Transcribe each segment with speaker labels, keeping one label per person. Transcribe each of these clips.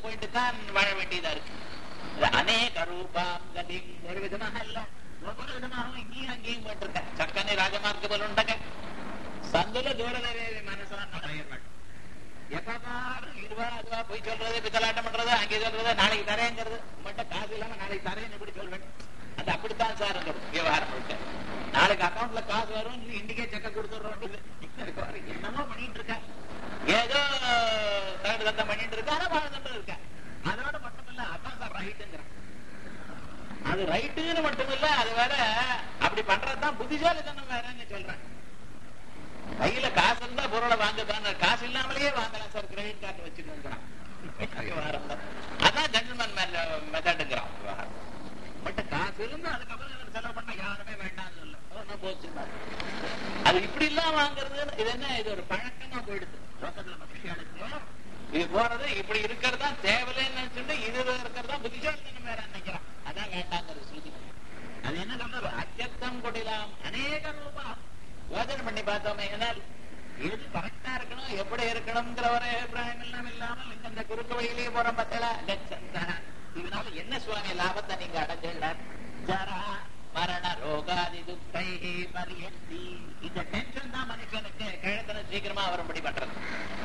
Speaker 1: போயிட்டு தான் வாழ வேண்டியதா இருக்கு இது அநேக ரூபாம் கதி ஒரு விதமாக இல்ல ஒவ்வொரு விதமாகவும் இங்கேயும் அங்கேயும் போயிட்டு சக்கனை ராஜமார்க்க போல உண்டக சந்துல தூரதேவி மனசான பெயர்கள் எப்ப பாரு இதுவா அதுவா போய் சொல்றது பித்தலாட்டம் பண்றது அங்கே சொல்றது நாளைக்கு தரேங்கிறது உங்கள்கிட்ட காசு இல்லாம நாளைக்கு தரேன்னு எப்படி சொல்வேன் அது அப்படித்தான் சார் விவகாரம் முழுக்க நாளைக்கு அக்கௌண்ட்ல காசு வரும் நீ இன்னைக்கே செக்க கொடுத்துடுறோம் என்னமோ பண்ணிட்டு இருக்க ஏதோ தகடு தத்தம் பண்ணிட்டு இருக்க ஆனா வாழ்ந்துட்டு இருக்க அதோட மட்டும் இல்ல அதான் சார் ரைட்டுங்கிறான் அது ரைட்டுன்னு மட்டும் இல்ல அது வேற அப்படி பண்றதுதான் புத்திசாலித்தனம் வேறன்னு சொல்றேன் கையில காசு இருந்தா பொருளை வாங்கதான் காசு இல்லாமலேயே வாங்கலாம் சார் கிரெடிட் கார்டு வச்சுக்கோங்கிறான் விவகாரம் தான். அதான் ஜென்டில்மேன் மெத்தடுங்கிறான் விவகாரம் பட் காசு இருந்தா அதுக்கப்புறம் இவர் செலவு பண்ண யாருமே வேண்டாம்னு சொல்ல அதான் போச்சுன்னா அது இப்படி எல்லாம் வாங்குறது இது என்ன இது ஒரு பழக்கமா போயிடுது லோகத்துல மனுஷியாளுக்கு இது போறது இப்படி இருக்கிறதா தேவையில்லைன்னு நினைச்சுட்டு இது இருக்கிறதா புத்திசாலித்தனம் வேற நினைக்கிறான் அதான் வேண்டாங்கிறது ஸ்ருதி அது என்ன சொல்றது அச்சத்தம் கொடிலாம் அநேக ரூபம் யோசனை பண்ணி பார்த்தோமே ஏனால் எது கரெக்டா இருக்கணும் எப்படி இருக்கணுங்கிற ஒரு அபிப்பிராயம் எல்லாம் இல்லாமல் இந்த- இந்த குறுக்கு வழியிலேயே போறோம் பார்த்தீங்களா கச்சந்தா. இதனால என்ன சுவாமி லாபத்தை நீங்க அடைஞ்சுள்ளார் ஜரா மரண ரோகாதி துக்கை பரியந்தி இந்த டென்ஷன் தான் மனுஷனுக்கு கிழத்தனை சீக்கிரமா வரும்படி பண்றது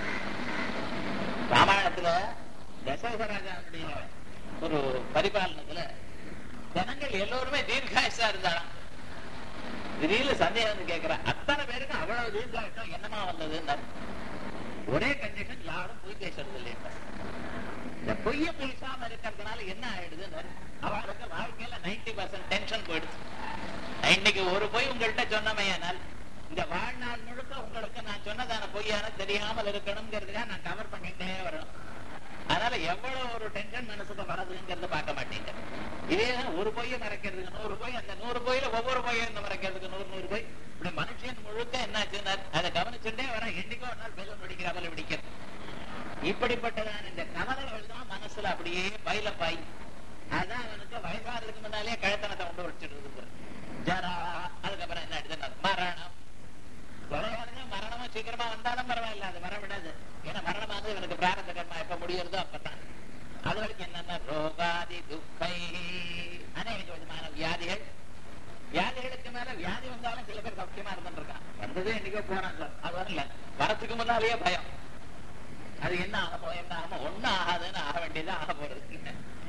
Speaker 1: ராமாயணத்துல தசரதராஜாவுடைய ஒரு பரிபாலனத்துல ஜனங்கள் எல்லோருமே தீர்காயுசா இருந்தாலும் திடீர்னு சந்தேகம் வந்து கேட்கிறேன் அத்தனை பேருக்கு அவ்வளவு தீர்காயுஷம் என்னமா வந்ததுன்னு ஒரே கண்டிஷன் யாரும் பொய் பேசுறது இல்லையா இந்த பொய்ய பேசாம இருக்கிறதுனால என்ன ஆயிடுதுன்னு அவளுக்கு வாழ்க்கையில நைன்டி பர்சன்ட் டென்ஷன் போயிடுச்சு இன்னைக்கு ஒரு பொய் உங்கள்கிட்ட சொன்னமையானால் இந்த வாழ்நாள் முழுக்க உங்களுக்கு நான் சொன்னதான பொய்யான தெரியாமல் இருக்கணுங்கிறதுக்காக நான் கவர் பண்ணிட்டே வரணும் அதனால எவ்வளவு ஒரு டென்ஷன் மனசுக்கு வரதுங்கிறத பார்க்க மாட்டீங்க இதே தான் ஒரு பொய்ய மறைக்கிறதுக்கு நூறு பொய் அந்த நூறு பொய்யில ஒவ்வொரு பொய்யும் மறைக்கிறதுக்கு நூறு நூறு பொய் இப்படி மனுஷன் முழுக்க என்னாச்சுன்னா அதை கவனிச்சுட்டே வர என்னைக்கோ ஒரு நாள் பெல்லம் பிடிக்கிற அவளை பிடிக்கிறது இப்படிப்பட்டதான இந்த கவலைகள் தான் மனசுல அப்படியே பயிலப்பாய் அதான் அவனுக்கு வயசாகிறதுக்கு முன்னாலே கழுத்தனத்தை கொண்டு வச்சுட்டு ஜரா அதுக்கப்புறம் என்ன ஆயிடுதுன்னா மரணம் கொலையாளுங்க மரணமா சீக்கிரமா வந்தாலும் பரவாயில்ல அது வர விடாது ஏன்னா மரணமானது இவனுக்கு பிராரத்த கர்மா எப்ப முடியறதோ அப்பதான் அது வரைக்கும் என்னன்னா ரோகாதி துக்கை அநேக விதமான வியாதிகள் வியாதிகளுக்கு மேல வியாதி வந்தாலும் சில பேர் சௌக்கியமா இருந்துட்டு இருக்கான் வந்ததே இன்னைக்கோ போறான் சார் அது வரல வரத்துக்கு முன்னாலேயே பயம் அது என்ன ஆக போகும் என்ன ஆகாம ஒண்ணும் ஆகாதுன்னு ஆக வேண்டியது ஆக போறது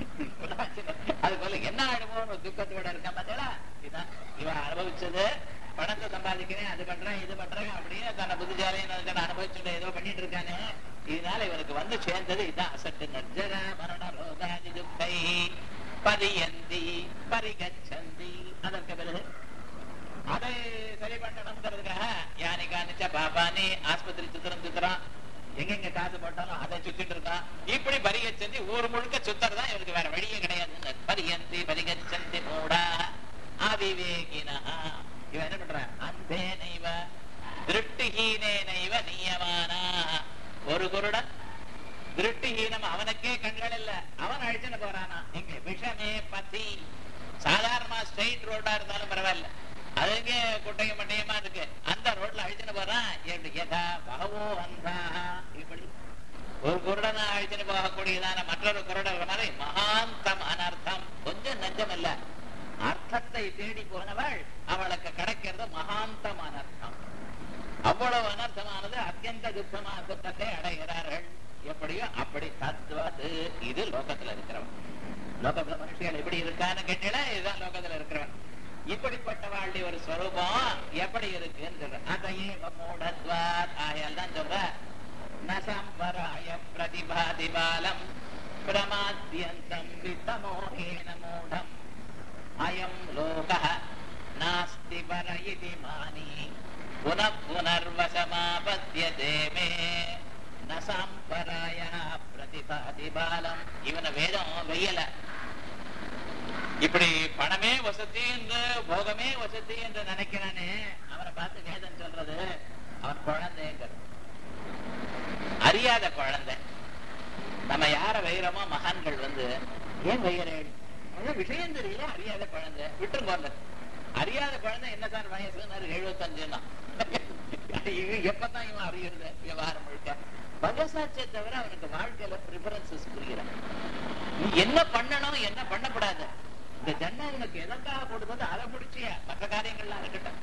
Speaker 1: அது போல என்ன ஆயிடுமோன்னு ஒரு துக்கத்தோட இருக்க பார்த்தீங்களா இதான் இவன் அனுபவிச்சது பணத்தை சம்பாதிக்கிறேன் அது பண்றேன் இது பண்றேன் அப்படியே தன்னை புத்திசாலின்னு நினைச்சு அனுபவிச்சுட்டு ஏதோ பண்ணிட்டு இருக்கானே இதனால இவனுக்கு வந்து சேர்ந்தது இதான் அசட்டு நர்ஜர மரண ரோகாதி துக்கை பதியந்தி பரிகச்சந்தி அதற்கு பிறகு அதை சரி பண்ணணுங்கிறதுக்காக யானை காணிச்ச பாபானி ஆஸ்பத்திரி சுத்திரம் சுத்துறான் எங்கெங்க காசு போட்டாலும் அதை சுத்திட்டு இருக்கான் இப்படி பரிகச்சந்தி ஊர் முழுக்க சுத்துறதா இவனுக்கு வேற வழியே கிடையாது பரியந்தி பரிகச்சந்தி மூடா அவிவேகினா இவன் என்ன பண்றான் அன்பே நைவ திருஷ்டிஹீனே நைவ நீயமானா ஒரு குருடன் திருஷ்டிஹீனம் அவனுக்கே கண்கள் இல்ல அவன் அழிச்சுன்னு போறானா எங்க விஷமே பத்தி சாதாரணமா ஸ்ட்ரெயிட் ரோடா இருந்தாலும் பரவாயில்ல அதுங்க குட்டையும் மண்டையமா இருக்கு அந்த ரோட்ல அழிச்சுன்னு போறான் எப்படி யதா பகவோ வந்தா இப்படி ஒரு குருடனை அழிச்சுன்னு போகக்கூடியதான மற்றொரு குருடர் மாதிரி மகாந்தம் அனர்த்தம் கொஞ்சம் நஞ்சம் இல்ல அர்த்தத்தை தேடி போனவள் அவளுக்கு கிடைக்கிறது மகாந்தம் அனர்த்தம் அவ்வளவு அனர்த்தமானது அத்தியந்த துக்கமான துக்கத்தை அடைகிறார்கள் எப்படியோ அப்படி தத்துவது இது லோகத்துல இருக்கிறவன் லோகத்துல மனுஷிகள் எப்படி இருக்கான்னு கேட்டீங்கன்னா இதுதான் லோகத்துல இருக்கிறவன் இப்படிப்பட்ட வாழ்க்கை ஒரு ஸ்வரூபம் எப்படி இருக்குன்னு சொல்ற அதையே மூடத்வாத் ஆயால் தான் சொல்ற நசம்பராய பிரதிபாதி பாலம் பிரமாத்தியந்தம் வித்தமோகேன மூடம் அயம் லோக நாஸ்தி பர இதி மானி புனః புனர்வசமாபத்தியதே மே நசாம்பராய பிரதிபாதி பாலம் இவனை வேதம் வெய்யல இப்படி பணமே வசதி என்று போகமே வசதி என்று நினைக்கிறானே அவனை பார்த்து வேதம் சொல்றது அவன் குழந்தைங்கிறது அறியாத குழந்தை நம்ம யார வைரமோ மகான்கள் வந்து ஏன் வைகிறேன் அதான் விஷயம் தெரியல அறியாத குழந்தை விட்டு போல அறியாத குழந்தை என்ன சார் வயசு எழுபத்தஞ்சுன்னா இவன் எப்பதான் இவன் அறியுறது விவகாரம் முழுக்க பகசாட்சியை தவிர அவனுக்கு வாழ்க்கையில ப்ரிஃபரன்சஸ் புரிகிறான் நீ என்ன பண்ணணும் என்ன பண்ணக்கூடாது இந்த ஜன்மம் உனக்கு எதற்காக கொடுத்தது அதை பிடிச்சிய மற்ற காரியங்கள்லாம் இருக்கட்டும்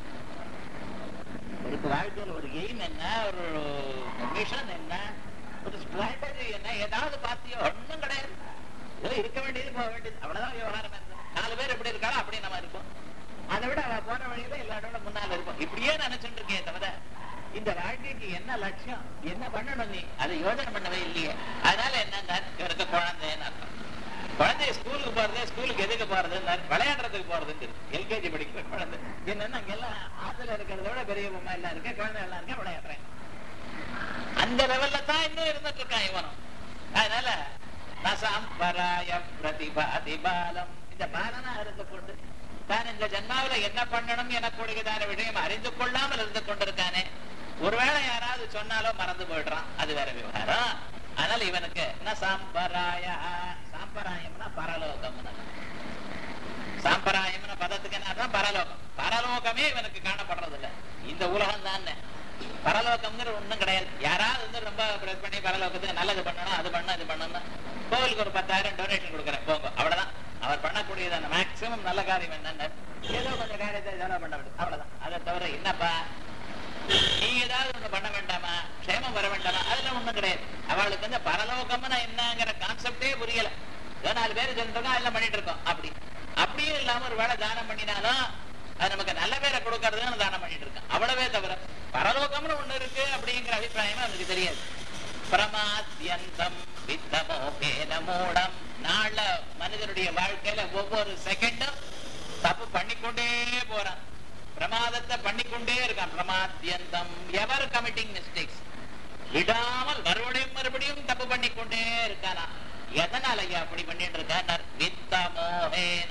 Speaker 1: ஒரு வாழ்க்கையில் ஒரு எய்ம் என்ன ஒரு மிஷன் என்ன ஒரு ஸ்ட்ராட்டஜி என்ன ஏதாவது பார்த்தியோ ஒண்ணும் கிடையாது ஏதோ இருக்க வேண்டியது போக வேண்டியது அவ்வளவுதான் விவகாரம் இருந்தது நாலு பேர் எப்படி இருக்காளோ அப்படி நம்ம இருப்போம் அதை விட அவ போற வழியில எல்லாரோட முன்னால இருப்போம் இப்படியே நினைச்சுட்டு இருக்கே தவிர இந்த வாழ்க்கைக்கு என்ன லட்சியம் என்ன பண்ணணும் நீ அதை யோசனை பண்ணவே இல்லையே அதனால என்ன இவருக்கு குழந்தைன்னு அர்த்தம் குழந்தைய ஸ்கூலுக்கு போறது ஸ்கூலுக்கு எதுக்கு போறது விளையாடுறதுக்கு போறதுன்னு எல்கேஜி படிக்கிற குழந்தை என்னன்னா அங்கெல்லாம் ஆத்துல இருக்கிறத விட பெரிய பொம்மை எல்லாம் இருக்கு குழந்தை எல்லாம் இருக்க விளையாடுறேன் அந்த லெவல்ல தான் இன்னும் இருந்துட்டு இருக்கான் இவனும் அதனால நசாம்பராய பிரதிபாதிபாலம் இந்த பாலனா இருந்து கொண்டு தான் இந்த ஜன்மாவில என்ன பண்ணணும் எனக்கூடியதான விஷயம் அறிந்து கொள்ளாமல் இருந்து கொண்டிருக்கானே ஒருவேளை யாராவது சொன்னாலோ மறந்து போயிடுறான் அது வேற விவகாரம் அதனால இவனுக்கு என்ன சாம்பராய சாம்பராயம்னா பரலோகம்னு சாம்பராயம்னு பதத்துக்கு என்ன அர்த்தம் பரலோகம் பரலோகமே இவனுக்கு காணப்படுறது இல்ல இந்த உலகம் தான் பரலோகம்ங்கிற ஒண்ணும் கிடையாது யாராவது வந்து ரொம்ப பிரஸ் பண்ணி பரலோகத்துக்கு நல்லது பண்ணணும் அது பண்ணணும் இது பண்ணணும் கோவிலுக்கு ஒரு பத்தாயிரம் டொனேஷன் கொடுக்குறேன் போங்க அவ்வளவுதான் அவர் பண்ணக்கூடியதான மேக்சிமம் நல்ல காரியம் என்னன்னு ஏதோ கொஞ்சம் காரியத்தை செலவு பண்ண வேண்டும் அவ்வளவுதான் அதை தவிர என்னப்பா நீ ஏதாவது ஒண்ணு பண்ண வேண்டாமா க்ஷேமம் வர வேண்டாமா அதுல ஒண்ணும் கிடையாது அவளுக்கு வந்து பரலோகம்னா என்னங்கிற கான்செப்டே புரியல ஏதோ நாலு பேர் சொல்லிட்டு எல்லாம் பண்ணிட்டு இருக்கோம் அப்படி அப்படியும் இல்லாம ஒரு வேலை தானம் பண்ணினாலும் அது நமக்கு நல்ல பேரை கொடுக்கறதுன்னு தானம் பண்ணிட்டு இருக்கேன் அவ்வளவே தவிர பரலோகம்னு ஒண்ணு இருக்கு அப்படிங்கிற அபிப்பிராயமே அவனுக்கு தெரியாது பிரமாத்தியந்தம் வித்தமோகேன மூடம் நாள மனிதனுடைய வாழ்க்கையில ஒவ்வொரு செகண்டும் தப்பு பண்ணிக்கொண்டே போறான் பிரமாதத்தை பண்ணிக்கொண்டே இருக்கான் பிரமாத்தியந்தம் எவர் கமிட்டிங் மிஸ்டேக்ஸ் விடாமல் மறுபடியும் மறுபடியும் தப்பு பண்ணிக்கொண்டே இருக்கானா எதனால ஐயா அப்படி பண்ணிட்டு இருக்கார் வித்தமோகேன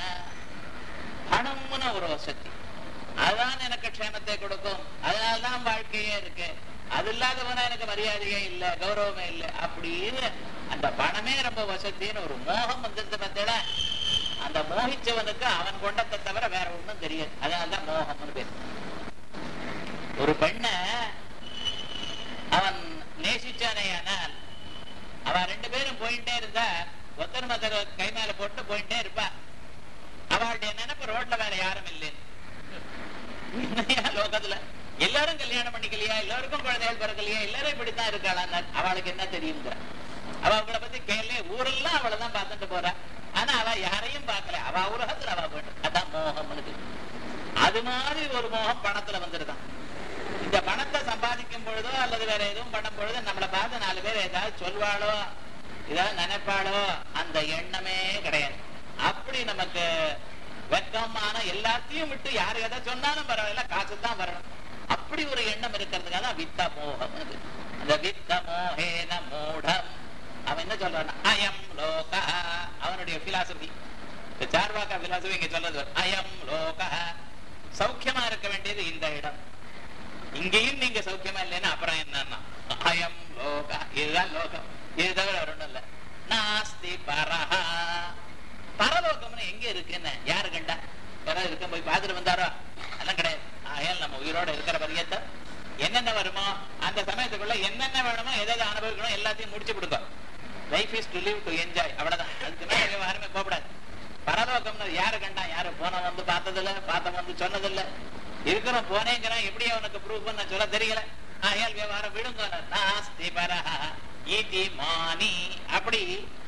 Speaker 1: பணம்னு ஒரு வசதி அதுதான் எனக்கு க்ஷேமத்தை கொடுக்கும் அதனால்தான் வாழ்க்கையே இருக்கு அது இல்லாதவனா எனக்கு மரியாதையே இல்ல கௌரவமே இல்ல அப்படின்னு அந்த பணமே ரொம்ப வசதின்னு ஒரு மோகம் வந்துருது பார்த்தேட அந்த மோகிச்சவனுக்கு அவன் கொண்டத்தை தவிர வேற ஒண்ணும் தெரியாது அதனாலதான் மோகம்னு பேர் ஒரு பெண்ண அவன் நேசிச்சானே ஆனால் அவன் ரெண்டு பேரும் போயிட்டே இருந்தா ஒத்தர் மத்தர் கை மேல போட்டு போயிட்டே இருப்பா அவளுடைய நினைப்பு ரோட்ல வேற யாரும் இல்லைன்னு லோகத்துல எல்லாரும் கல்யாணம் பண்ணிக்கலையா எல்லாருக்கும் குழந்தைகள் பிறக்கலையா எல்லாரும் இப்படித்தான் இருக்காளா அவளுக்கு என்ன தெரியுங்கிற அவ அவங்கள பத்தி கேள்வி ஊரெல்லாம் அவளை தான் பார்த்துட்டு போறா ஆனா அவ யாரையும் பார்க்கல அவ உலகத்துல அவ போயிட்டு அதான் மோகம் அது மாதிரி ஒரு மோகம் பணத்துல வந்துருதான் இந்த பணத்தை சம்பாதிக்கும் பொழுதோ அல்லது வேற எதுவும் பண்ணும் பொழுது நம்மளை பார்த்து நாலு பேர் ஏதாவது சொல்வாளோ ஏதாவது நினைப்பாளோ அந்த எண்ணமே கிடையாது அப்படி நமக்கு வெக்கமான எல்லாத்தையும் விட்டு யாரு எதை சொன்னாலும் பரவாயில்ல காசு தான் வரணும் அப்படி ஒரு எண்ணம் இருக்கிறதுக்காக தான் வித்த மோகம் அது அந்த வித்த மோகேன மூடம் அவன் என்ன சொல்றான் அயம் லோக அவனுடைய பிலாசபி சார்வாக்கா பிலாசபி இங்க சொல்றது அயம் லோக சௌக்கியமா இருக்க வேண்டியது இந்த இடம் இங்கேயும் நீங்க சௌக்கியமா இல்லைன்னா அப்புறம் என்னன்னா அயம் லோக இதுதான் லோகம் இது தவிர ஒண்ணும் இல்ல நாஸ்தி பரஹா பரலோகம்னு எங்க இருக்குன்னு யாரு கண்டா யாராவது இருக்க போய் பார்த்துட்டு வந்தாரோ அதெல்லாம் கிடையாது ஆயால் நம்ம உயிரோட இருக்கிற பரியத்தை என்னென்ன வருமோ அந்த சமயத்துக்குள்ள என்னென்ன வேணுமோ எதாவது அனுபவிக்கணும் எல்லாத்தையும் முடிச்சு கொடுங்க life is to live to enjoy அவ்வளவுதான் அதுக்கு மேல யாருமே போகக்கூடாது பரலோகம்னு யாரு கண்டா யாரு போன வந்து பார்த்ததில்ல பார்த்த வந்து சொன்னதில்ல இருக்கிறோம் போனேங்கிறான் எப்படி அவனுக்கு ப்ரூவ் பண்ண சொல்ல தெரியல ஆயால் விவகாரம் விடுங்க நாஸ்தி பரஹா இதி மானி அப்படி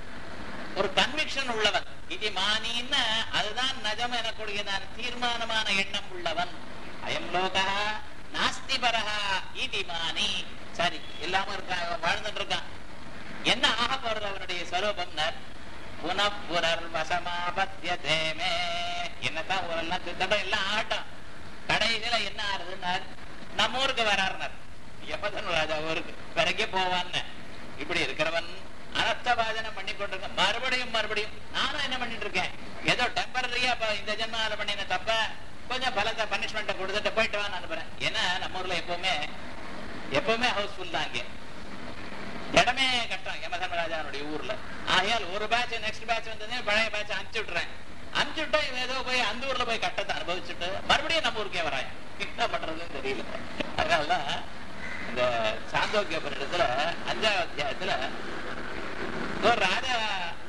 Speaker 1: ஒரு கன்விக்ஷன் உள்ளவன் இது மானின்னு அதுதான் நஜம் எனக்கூடியதான் தீர்மானமான எண்ணம் உள்ளவன் அயம் லோகா நாஸ்தி பரஹா இது மானி சரி இல்லாம இருக்கான் வாழ்ந்துட்டு இருக்கான் என்ன ஆக போறது அவனுடைய ஸ்வரூபம் புனப்புரர் வசமாபத்தியதேமே என்னத்தான் ஊரெல்லாம் திட்டம் எல்லாம் ஆட்டம் கடைசியில என்ன ஆறுதுன்னார் நம்ம ஊருக்கு வராருனார் யமதன் ராஜா ஊருக்கு பிறகே போவான்னு இப்படி இருக்கிறவன் அனர்த்தபாதனை பண்ணி கொண்டிருக்க மறுபடியும் மறுபடியும் நானும் என்ன பண்ணிட்டு இருக்கேன் ஏதோ டெம்பரரியா இந்த ஜென்மால பண்ணின தப்ப கொஞ்சம் பலத்தை பனிஷ்மெண்ட்டை கொடுத்துட்டு போயிட்டு வான்னு அனுப்புறேன் ஏன்னா நம்ம ஊர்ல எப்பவுமே எப்பவுமே ஹவுஸ்ஃபுல் தான் இங்கே இடமே கட்டுறான் யமதர்மராஜாவுடைய ஊர்ல ஆகையால் ஒரு பேட்ச் நெக்ஸ்ட் பேட்ச் வந்தது பழைய பேட்ச் அனுப்பிச்சு விட்டுறேன் அனுப்பிச்சு விட்டா இவன் ஏதோ போய் அந்த ஊர்ல போய் கட்டத்தை அனுபவிச்சுட்டு மறுபடியும் நம்ம ஊருக்கே வரான் என்ன பண்றதுன்னு தெரியல அதனாலதான் இந்த சாந்தோக்கிய இடத்துல அஞ்சாவது அத்தியாயத்துல ஒரு ராஜா ஆசை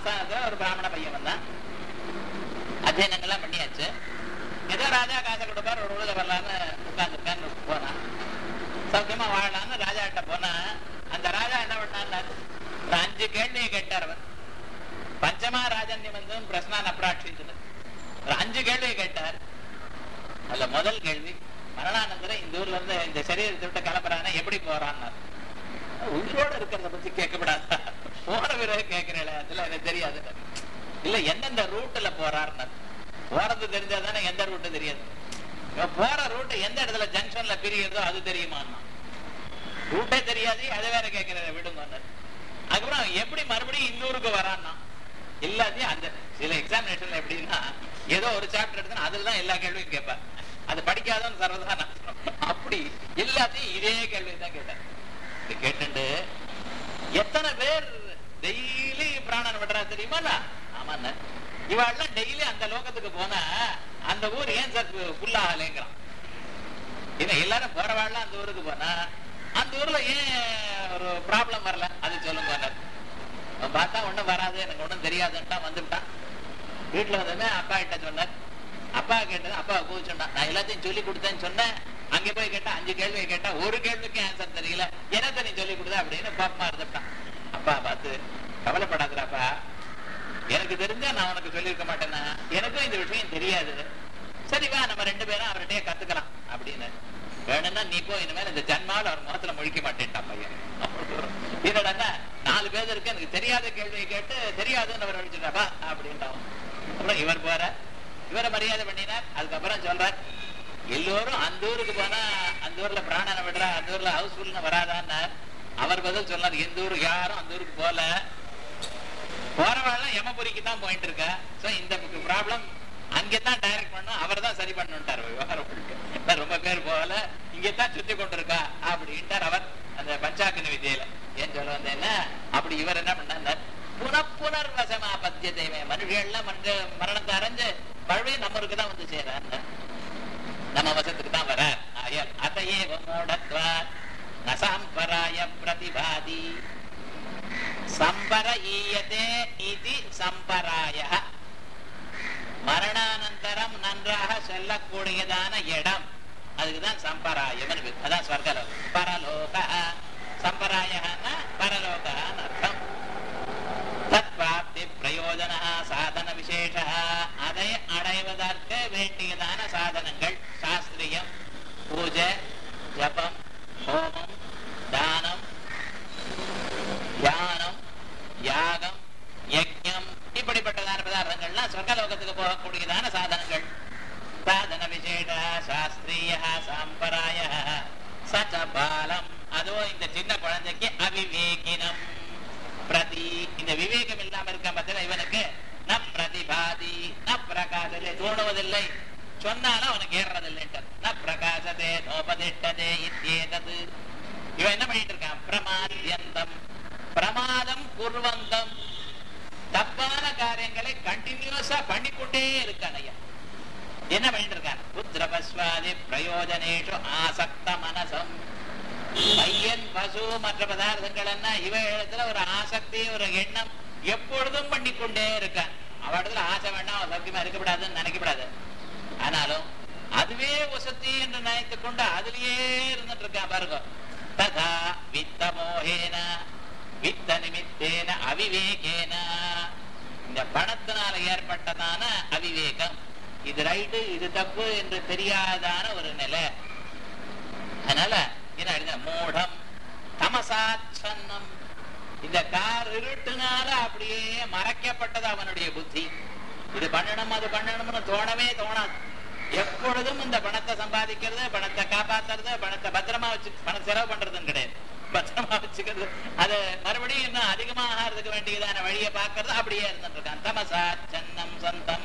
Speaker 1: ஆஸ்தானத்துல ஒரு பிராமண பையன் வந்தான் அத்தியனங்கள்லாம் பண்ணியாச்சு ஏதோ ராஜா காசை கொடுப்பார் ஒரு உழுத வரலான்னு உட்கார்ந்துருக்கான்னு போனான் சௌக்கியமா வாழலாம்னு ராஜா கிட்ட போனா அந்த ராஜா என்ன பண்ணார் ஒரு அஞ்சு கேள்வியை கேட்டார் அவர் பஞ்சமா ராஜன்யம் வந்து பிரஸ்னான் அப்ராட்சித்தது ஒரு அஞ்சு கேள்வியை கேட்டார் அதுல முதல் கேள்வி மரணானந்தரம் இந்த ஊர்ல இருந்து இந்த சரீரத்தை விட்டு கிளம்புறான்னா எப்படி போறான்னார் உயிரோட இருக்கிறத பத்தி கேட்கக்கூடாதா போற பிறகு கேட்கிறேன் அதுல எனக்கு தெரியாது இல்ல எந்தெந்த ரூட்ல போறாருன்னார் போறது தெரிஞ்சாதானே எந்த ரூட்டு தெரியாது இவன் போற ரூட் எந்த இடத்துல ஜங்ஷன்ல பிரிகிறதோ அது தெரியுமான்னா ரூட்டே தெரியாது அதை வேற கேட்கிற விடுங்க அதுக்கப்புறம் எப்படி மறுபடியும் இன்னூருக்கு வரான்னா எல்லாத்தையும் அந்த சில எக்ஸாமினேஷன்ல எப்படின்னா ஏதோ ஒரு சாப்டர் எடுத்தா அதுல தான் எல்லா கேள்வியும் கேட்பார் அது படிக்காதவன் சர்வதா அப்படி எல்லாத்தையும் இதே கேள்வி தான் கேட்டார் இது கேட்டுண்டு எத்தனை பேர் டெய்லி பிராணன் விடுறா தெரியுமா ஆமாண்ண இவாள்லாம் டெய்லி அந்த லோகத்துக்கு போனா அந்த ஊர் ஏன் சார் ஃபுல்லா ஆகலைங்கிறான் ஏன்னா எல்லாரும் போறவாள்லாம் அந்த ஊருக்கு போனா அந்த ஊர்ல ஏன் ஒரு ப்ராப்ளம் வரல அது சொல்லுங்க அவன் பார்த்தா ஒண்ணும் வராது எனக்கு ஒண்ணும் தெரியாதுன்ட்டா வந்துட்டான் வீட்டுல வந்தோடனே அப்பா கிட்ட சொன்னார் அப்பா கேட்டது அப்பா கூச்சொன்னான் நான் எல்லாத்தையும் சொல்லி கொடுத்தேன்னு சொன்னேன் அங்க போய் கேட்டா அஞ்சு கேள்வியை கேட்டா ஒரு கேள்விக்கு ஆன்சர் தெரியல எனக்கு நீ சொல்லி கொடுத்த அப்படின்னு பாப்பமா இருந்துட்டான் அப்பா பார்த்து கவலைப்படாதுடாப்பா எனக்கு தெரிஞ்சா நான் உனக்கு சொல்லியிருக்க மாட்டேன்னா எனக்கும் இந்த விஷயம் தெரியாது சரி வா நம்ம ரெண்டு பேரும் அவர்கிட்டயே கத்துக்கலாம் அப்படின்னு வேணும்னா நீ போய் இனிமேல் இந்த ஜன்மாவில் அவர் முகத்துல முழிக்க மாட்டேன்ட்டான் பையன் என்னடா நாலு பேர் இருக்கு எனக்கு தெரியாத கேள்வியை கேட்டு தெரியாதுன்னு அவர் அழிச்சுட்டாப்பா அப்படின்ட்டான் அப்புறம் இவர் போற இவரை மரியாதை பண்ணினார் அதுக்கப்புறம் சொல்றார் எல்லோரும் அந்த ஊருக்கு போனா அந்த ஊர்ல பிராணனை விடுறா அந்த ஊர்ல ஹவுஸ்ஃபுல்னு வராதான்னார் அவர் பதில் சொன்னார் எந்த ஊருக்கு யாரும் அந்த ஊருக்கு போல போறவாள்லாம் யமபுரிக்கு தான் போயிட்டு இருக்கா சோ இந்த ப்ராப்ளம் அங்கதான் டைரக்ட் பண்ணும் அவர் தான் சரி பண்ணுட்டார் விவகாரம் முழுக்க. ரொம்ப பேர் போகல இங்கதான் சுத்தி கொண்டிருக்கா அப்படின்ட்டார் அவர் அந்த பஞ்சாக்கினி வித்தியில ஏன் சொல்ல வந்தேன்னா அப்படி இவர் என்ன பண்ணார் புனப்புனர் வசமா பத்தியத்தைவே மனுஷெல்லாம் மன்ற மரணத்தை அடைஞ்சு மறுபடியும் நம்மருக்கு தான் வந்து சேராங்க நம்ம வசத்துக்கு தான் வர ஆயல் அதையே மூடத்வா நசாம்பராய பிரதிபாதி சம்பர ஈயதே இது சம்பராய மரணானந்தரம் நன்றாக சொல்லக்கூடியதான இடம் அதுக்குதான் சம்பராயம் அதான் ஸ்வர்கலோகம் பரலோக சம்பராயன்னா பரலோகான்னு அர்த்தம் தற்பிராப்தி பிரயோஜன சாதன விசேஷ அதை அடைவதற்கு வேண்டியதான சாதனங்கள் சாஸ்திரியம் பூஜை ஜபம் ஹோமம் தானம் தியானம் யாகம் யஜ்ஞம் இப்படிப்பட்டதான பதார்த்தங்கள்லாம் சொர்க்கலோகத்துக்கு போகக்கூடியதான சாதனங்கள் சாதன விசேஷ சாஸ்திரிய சாம்பராய சச்ச பாலம் அதுவும் இந்த சின்ன குழந்தைக்கு அவிவேகினம் பிரதி இந்த விவேகம் இல்லாம இருக்க பத்தில இவனுக்கு ந பிரதிபாதி ந பிரகாசத்தை தோணுவதில்லை சொன்னாலும் அவனுக்கு ஏறுறதில்லைன்றது ந பிரகாசத்தே நோபதிஷ்டதே இத்தியேதது இவன் என்ன பண்ணிட்டு இருக்கான் பிரமாதியந்தம் பிரமாதம் குர்வந்தம் தப்பான காரியங்களை கண்டினியூஸா பண்ணிக்கொண்டே இருக்கான் ஐயா என்ன பண்ணிட்டு இருக்கான் புத்திரபஸ்வாதி பிரயோஜனேஷு ஆசக்த மனசம் பையன் பசு மற்ற பதார்த்தங்கள் என்ன இவ இடத்துல ஒரு ஆசக்தி ஒரு எண்ணம் எப்பொழுதும் பண்ணிக்கொண்டே இருக்கான் அவ இடத்துல ஆசை வேண்டாம் அவன் சௌக்கியமா இருக்கக்கூடாதுன்னு நினைக்கப்படாது ஆனாலும் அதுவே வசதி என்று நினைத்துக் கொண்டு அதுலயே இருந்துட்டு இருக்கான் பாருங்க ததா வித்த மோகேன வித்த நிமித்தேன அவிவேகேன இந்த பணத்தினால ஏற்பட்டதான அவிவேகம் இது ரைட்டு இது தப்பு என்று தெரியாதான ஒரு நிலை அதனால என்ன எழுத மூடம் தமசாச்சன்னம் இந்த கார் இருட்டுனால அப்படியே மறைக்கப்பட்டது அவனுடைய புத்தி இது பண்ணணும் அது பண்ணணும்னு தோணவே தோணாது எப்பொழுதும் இந்த பணத்தை சம்பாதிக்கிறது பணத்தை காப்பாத்துறது பணத்தை பத்திரமா வச்சு பணம் செலவு பண்றதுன்னு கிடையாது பத்திரமா வச்சுக்கிறது அது மறுபடியும் இன்னும் அதிகமாக ஆகிறதுக்கு வேண்டியதான வழியை பார்க்கறது அப்படியே இருந்துட்டு இருக்கான் தமசா சன்னம் சந்தம்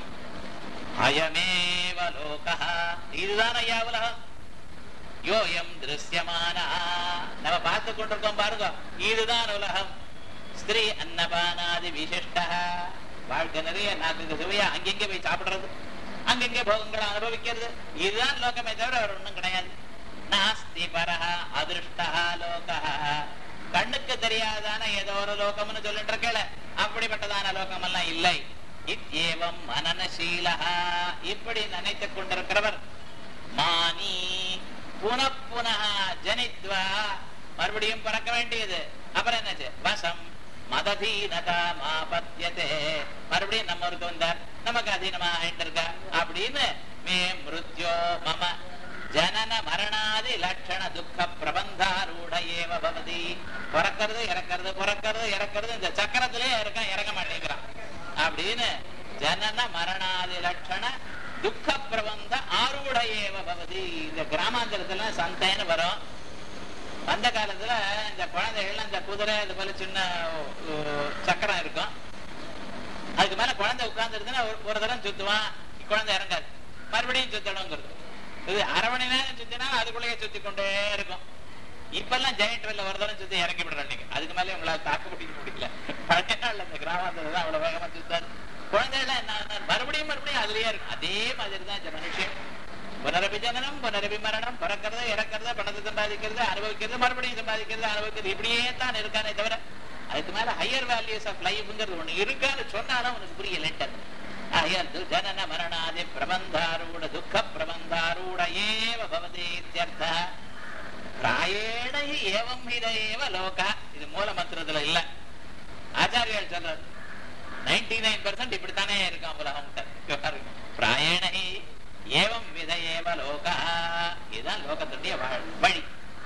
Speaker 1: அயமேவ லோகா இதுதான் ஐயா உலகம் யோயம் திருஷ்யமான நம்ம பார்த்து கொண்டிருக்கோம் பாருங்க இதுதான் உலகம் ஸ்திரீ அன்னபானாதி விசிஷ்ட வாழ்க்கை நிறைய நாக்கு சுவையா அங்கெங்கே போய் சாப்பிடுறது அங்கெங்கே போகங்களை அனுபவிக்கிறது இதுதான் லோகமே தவிர வேற ஒண்ணும் கிடையாது நாஸ்தி பரஹ அதிருஷ்டா லோகா கண்ணுக்கு தெரியாதான ஏதோ ஒரு லோகம்னு சொல்லிட்டு இருக்கல அப்படிப்பட்டதான விதமான லோகமெல்லாம் இல்லை இத்யேவம் மனநசீலஹா இப்படி நினைத்துக் கொண்டிருக்கிறவர் மானி புனப்புன ஜனித்வா மறுபடியும் பிறக்க வேண்டியது அப்புறம் என்னாச்சு வசம் மததீனதா மாபத்தியதே மறுபடியும் நம்ம ஊருக்கு வந்தார் நமக்கு அதீனமா ஆயிட்டு இருக்கா அப்படின்னு மே மிருத்யோ மம ஜனன மரணாதி லட்சண துக்க பிரபந்தாரூட ஏவ பவதி பிறக்கிறது இறக்கிறது பிறக்கிறது இறக்கிறது இந்த சக்கரத்திலே இருக்கான் இறங்க மாட்டேங்கிறான் அப்படின்னு ஜனன மரணாதி லட்சண துக்க பிரபந்த ஆரூட ஏவ பவதி இந்த கிராமாந்தரத்துல சந்தைன்னு வரும் அந்த காலத்துல இந்த குழந்தைகள் இந்த குதிரை இது போல சின்ன uh, சக்கரம் இருக்கும் அதுக்கு மேல குழந்தை உட்கார்ந்துருதுன்னா ஒரு ஒரு தரம் சுத்துவான் குழந்தை இறங்காது மறுபடியும் சுத்தணுங்கிறது இது அரை மணி நேரம் சுத்தினா அதுக்குள்ளேயே சுத்தி கொண்டே இருக்கும் இப்பெல்லாம் ஜெயிண்ட் வெல்ல ஒரு தரம் சுத்தி இறக்கி விடுறோம் நீங்க அதுக்கு மேலே உங்களால தாக்கு பிடிக்க முடியல பழைய நாள்ல இந்த கிராமத்துல தான் அவ்வளவு வேகமா சுத்தாரு குழந்தைகள் என்ன ஆனாரு? மறுபடியும் மறுபடியும் அதுலயே இருக்கும் அதே மாதிரி தான் இந்த மனுஷன் புனரபி ஜனனம் புனரபி மரணம் பிறக்கிறது இறக்கிறது பணத்தை சம்பாதிக்கிறது அனுபவிக்கிறது மறுபடியும் சம்பாதிக்கிறது அனுபவிக்கிறது இப்படியே தான் இருக்கானே தவிர அதுக்கு மேல ஹையர் வேல்யூஸ் ஆஃப் லைஃப்ங்கிறது ஒண்ணு இருக்கான்னு சொன்னாலும் உனக்கு புரியலன்ட்டு அயர் ஜனன மரணாதி பிரபந்தாரூட துக்க பிரபந்தாரூட ஏவ பவதி இத்யர்த்தா பிராயேண ஹி ஏவம் இத ஏவ லோகா இது மூல மந்திரத்துல இல்ல ஆச்சாரியால் சொல்றாரு நைன்டி நைன் பர்சன்ட் இப்படித்தானே இருக்கான் உலகம் பிராயேண ஹி ஏவம் வித ஏவ லோகா இதுதான் லோகத்துடைய வாழ்- வழி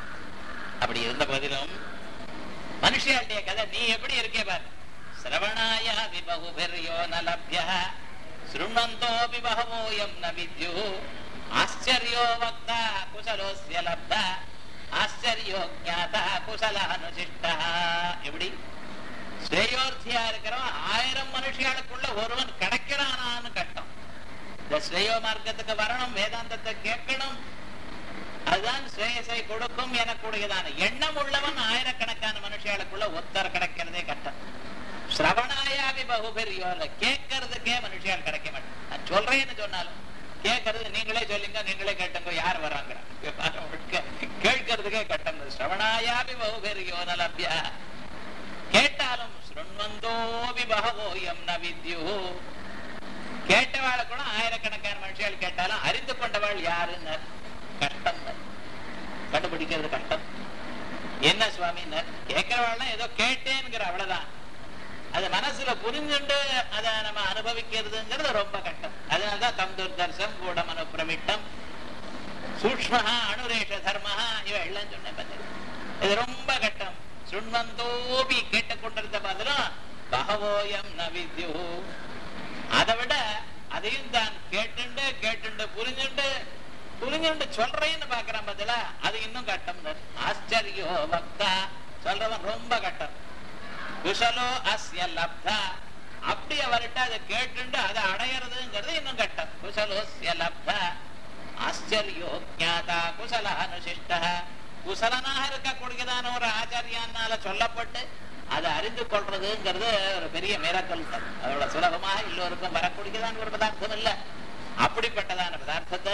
Speaker 1: அப்படி இருந்த போதிலும் மனுஷியாளுடைய கதை நீ எப்படி இருக்கே பாரு சிரவணாய விபகுபிர்யோ ந லப்ய ஸ்ருண்வந்தோபி பகவோயம் ந வித்யு ஆச்சரியோ வக்தா குசலோஸ்ய லப்த ஆச்சரியோ ஞாதா குசல அனுசிஷ்டா எப்படி ஸ்ரேயோர்த்தியா இருக்கிறவன் ஆயிரம் மனுஷியாளுக்குள்ள ஒருவன் கிடைக்கிறானான்னு கட்டம் இந்த ஸ்ரேயோ மார்க்கத்துக்கு வரணும் வேதாந்தத்தை கேட்கணும் அதுதான் ஸ்ரேயஸை கொடுக்கும் எனக்கூடியதான எண்ணம் உள்ளவன் ஆயிரக்கணக்கான மனுஷியாளுக்குள்ள ஒத்தர் கிடைக்கிறதே கட்டம் சிரவணாயாவி பகுபெரியோல கேட்கறதுக்கே மனுஷியால் கிடைக்க மாட்டேன் நான் சொல்றேன்னு சொன்னாலும் கேட்கறது நீங்களே சொல்லுங்க நீங்களே கேட்டுங்க யார் வராங்க கேட்கறதுக்கே கட்டம் சிரவணாயாவி பகுபெரியோ நலபியா கேட்டாலும் ஸ்ருண்வந்தோபி பகவோயம் ந வித்யு கேட்டவாளை கூட ஆயிரக்கணக்கான மனுஷிகள் கேட்டாலும் அறிந்து கொண்டவாள் யாருன்னு கஷ்டம் தான். கண்டுபிடிக்கிறது கஷ்டம் என்ன சுவாமி கேட்கிறவாள்னா ஏதோ கேட்டேங்கிற அவ்வளவுதான் அது மனசுல புரிஞ்சுண்டு அதை நம்ம அனுபவிக்கிறதுங்கிறது ரொம்ப கஷ்டம் அதனாலதான் தந்தூர் தர்சம் கூடமனு பிரமிட்டம் சூக்மஹா அணுரேஷ தர்மஹா இவ எல்லாம் சொன்னேன் பார்த்தீங்க. இது ரொம்ப கட்டம் சுண்வந்தோபி கேட்டுக்கொண்டிருந்த பதிலும் பகவோயம் ந வித்யு அதை விட அதையும் தான் கேட்டுண்டு கேட்டுண்டு புரிஞ்சுண்டு புரிஞ்சுண்டு சொல்றேன்னு பாக்குறான் பதிலா அது இன்னும் கட்டம் ஆச்சரியோ பக்தா சொல்றவன் ரொம்ப கட்டம் குஷலோ அஸ்ய லப்தா அப்படி அவர்கிட்ட அதை கேட்டுண்டு அதை அடையறதுங்கிறது இன்னும் கட்டம் குசலோஸ்ய லப்தா ஆச்சரியோ ஞாதா குசல அனுசிஷ்ட குசலனாக இருக்கக்கூடியதான ஒரு ஆச்சாரியானால சொல்லப்பட்டு அதை அறிந்து கொள்றதுங்கிறது ஒரு பெரிய மிரக்கல் தான் அதோட சுலபமாக எல்லோருக்கும் வரக்கூடியதான ஒரு பதார்த்தம் இல்ல அப்படிப்பட்டதான பதார்த்தத்தை